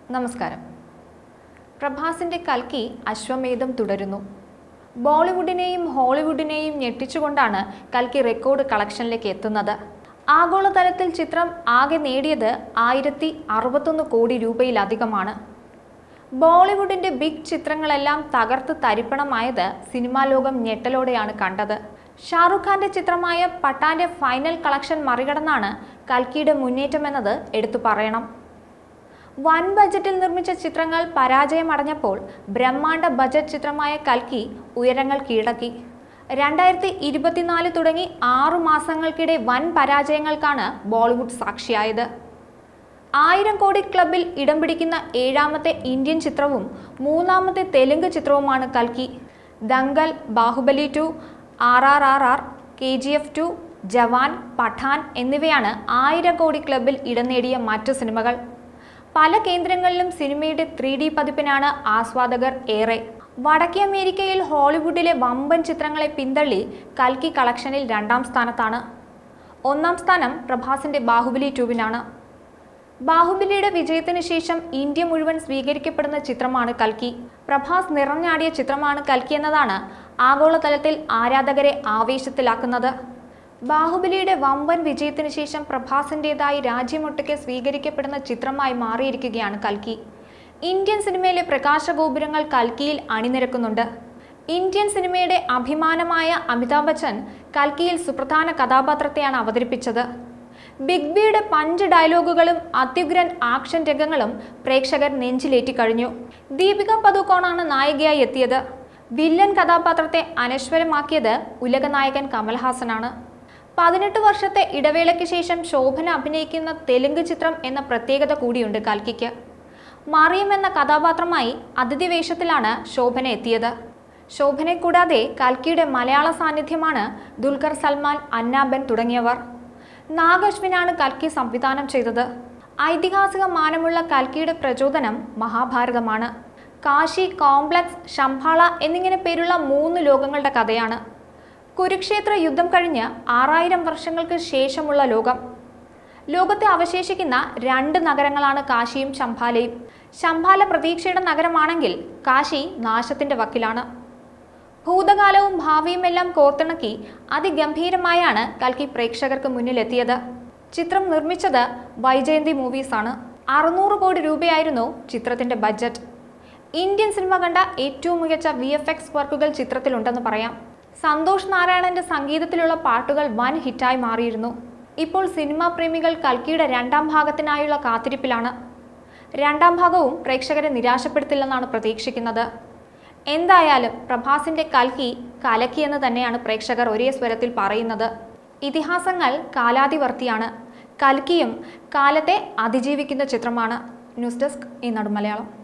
നമസ്കാരം പ്രഭാസിന്റെ കൽക്കി അശ്വമേധം തുടരുന്നു ബോളിവുഡിനെയും ഹോളിവുഡിനെയും ഞെട്ടിച്ചുകൊണ്ടാണ് കൽക്കി റെക്കോർഡ് കളക്ഷനിലേക്ക് എത്തുന്നത് ആഗോളതലത്തിൽ ചിത്രം ആകെ നേടിയത് ആയിരത്തി അറുപത്തൊന്ന് കോടി രൂപയിലധികമാണ് ബോളിവുഡിന്റെ ബിഗ് ചിത്രങ്ങളെല്ലാം തകർത്ത് തരിപ്പണമായത് സിനിമാ ലോകം ഞെട്ടലോടെയാണ് കണ്ടത് ഷാറുഖ് ഖാന്റെ ചിത്രമായ പട്ടാന്റെ ഫൈനൽ കളക്ഷൻ മറികടന്നാണ് കൽക്കിയുടെ മുന്നേറ്റമെന്നത് എടുത്തു പറയണം വൻ ബജറ്റിൽ നിർമ്മിച്ച ചിത്രങ്ങൾ പരാജയമടഞ്ഞപ്പോൾ ബ്രഹ്മാണ്ഡ ബജറ്റ് ചിത്രമായ കൽക്കി ഉയരങ്ങൾ കീഴടക്കി രണ്ടായിരത്തി ഇരുപത്തിനാല് തുടങ്ങി ആറു മാസങ്ങൾക്കിടെ വൻ പരാജയങ്ങൾക്കാണ് ബോളിവുഡ് സാക്ഷിയായത് ആയിരം കോടി ക്ലബിൽ ഇടം പിടിക്കുന്ന ഏഴാമത്തെ ഇന്ത്യൻ ചിത്രവും മൂന്നാമത്തെ തെലുങ്ക് ചിത്രവുമാണ് കൽക്കി Dangal Baahubali two R R R R K G F two Jawan Pathaan എന്നിവയാണ് ആയിരം കോടി ക്ലബിൽ ഇടം നേടിയ മറ്റു സിനിമകൾ പല കേന്ദ്രങ്ങളിലും സിനിമയുടെ ത്രീ ഡി പതിപ്പിനാണ് ആസ്വാദകർ ഏറെ വടക്കേ അമേരിക്കയിൽ ഹോളിവുഡിലെ വമ്പൻ ചിത്രങ്ങളെ പിന്തള്ളി കൽക്കി കളക്ഷനിൽ രണ്ടാം സ്ഥാനത്താണ് ഒന്നാം സ്ഥാനം പ്രഭാസിന്റെ ബാഹുബലി ടൂവിനാണ് ബാഹുബലിയുടെ വിജയത്തിന് ശേഷം ഇന്ത്യ മുഴുവൻ സ്വീകരിക്കപ്പെടുന്ന ചിത്രമാണ് കൽക്കി പ്രഭാസ് നിറഞ്ഞാടിയ ചിത്രമാണ് കൽക്കി എന്നതാണ് ആഗോളതലത്തിൽ ആരാധകരെ ആവേശത്തിലാക്കുന്നത് ബാഹുബലിയുടെ വമ്പൻ വിജയത്തിന് ശേഷം പ്രഭാസിൻ്റെതായി രാജ്യമൊട്ടുക്കെ സ്വീകരിക്കപ്പെടുന്ന ചിത്രമായി മാറിയിരിക്കുകയാണ് കൽക്കി ഇന്ത്യൻ സിനിമയിലെ പ്രകാശഗോപുരങ്ങൾ കൽക്കിയിൽ അണിനിരക്കുന്നുണ്ട് ഇന്ത്യൻ സിനിമയുടെ അഭിമാനമായ അമിതാഭ് ബച്ചൻ കൽക്കിയിൽ സുപ്രധാന കഥാപാത്രത്തെയാണ് അവതരിപ്പിച്ചത് ബിഗ് ബിയുടെ പഞ്ച് ഡയലോഗുകളും അത്യുഗ്രൻ ആക്ഷൻ രംഗങ്ങളും പ്രേക്ഷകർ നെഞ്ചിലേറ്റി കഴിഞ്ഞു ദീപിക പദുക്കോണാണ് നായികയായി എത്തിയത് വില്ലൻ കഥാപാത്രത്തെ അനശ്വരമാക്കിയത് ഉലകനായകൻ കമൽഹാസനാണ് പതിനെട്ട് വർഷത്തെ ഇടവേളയ്ക്ക് ശേഷം ശോഭന അഭിനയിക്കുന്ന തെലുങ്ക് ചിത്രം എന്ന പ്രത്യേകത കൂടിയുണ്ട് കൽക്കിക്ക് മറിയം എന്ന കഥാപാത്രമായി അതിഥി വേഷത്തിലാണ് ശോഭന എത്തിയത് ശോഭനെ കൂടാതെ കൽക്കിയുടെ മലയാള സാന്നിധ്യമാണ് ദുൽഖർ സൽമാൻ അന്നാബൻ തുടങ്ങിയവർ നാഗശ്വിനാണ് കൽക്കി സംവിധാനം ചെയ്തത് ഐതിഹാസിക മാനമുള്ള കൽക്കിയുടെ പ്രചോദനം മഹാഭാരതമാണ് കാശി കോംപ്ലക്സ് ശംഭാള എന്നിങ്ങനെ പേരുള്ള മൂന്ന് ലോകങ്ങളുടെ കഥയാണ് കുരുക്ഷേത്ര യുദ്ധം കഴിഞ്ഞ് ആറായിരം വർഷങ്ങൾക്ക് ശേഷമുള്ള ലോകം ലോകത്തെ അവശേഷിക്കുന്ന രണ്ട് നഗരങ്ങളാണ് കാശിയും ശംഭാലയും ശംഭാല പ്രതീക്ഷയുടെ നഗരമാണെങ്കിൽ കാശി നാശത്തിന്റെ വക്കിലാണ് ഭൂതകാലവും ഭാവിയും എല്ലാം കോർത്തിണക്കി അതിഗംഭീരമായാണ് കൽക്കി പ്രേക്ഷകർക്ക് മുന്നിലെത്തിയത് ചിത്രം നിർമ്മിച്ചത് വൈജയന്തി മൂവീസ് ആണ് അറുന്നൂറ് കോടി രൂപയായിരുന്നു ചിത്രത്തിന്റെ ബഡ്ജറ്റ് ഇന്ത്യൻ സിനിമ കണ്ട ഏറ്റവും മികച്ച വി എഫ് എക്സ് വർക്കുകൾ ചിത്രത്തിലുണ്ടെന്ന് പറയാം സന്തോഷ് നാരായണന്റെ സംഗീതത്തിലുള്ള പാട്ടുകൾ വൻ ഹിറ്റായി മാറിയിരുന്നു ഇപ്പോൾ സിനിമാ പ്രേമികൾ കൽക്കിയുടെ രണ്ടാം ഭാഗത്തിനായുള്ള കാത്തിരിപ്പിലാണ് രണ്ടാം ഭാഗവും പ്രേക്ഷകരെ നിരാശപ്പെടുത്തില്ലെന്നാണ് പ്രതീക്ഷിക്കുന്നത് എന്തായാലും പ്രഭാസിന്റെ കൽക്കി കലക്കി എന്ന് തന്നെയാണ് പ്രേക്ഷകർ ഒരേ സ്വരത്തിൽ പറയുന്നത് ഇതിഹാസങ്ങൾ കാലാതിവർത്തിയാണ് കൽക്കിയും കാലത്തെ അതിജീവിക്കുന്ന ചിത്രമാണ് ന്യൂസ് ഡെസ്ക് ഈ നടുമലയാളം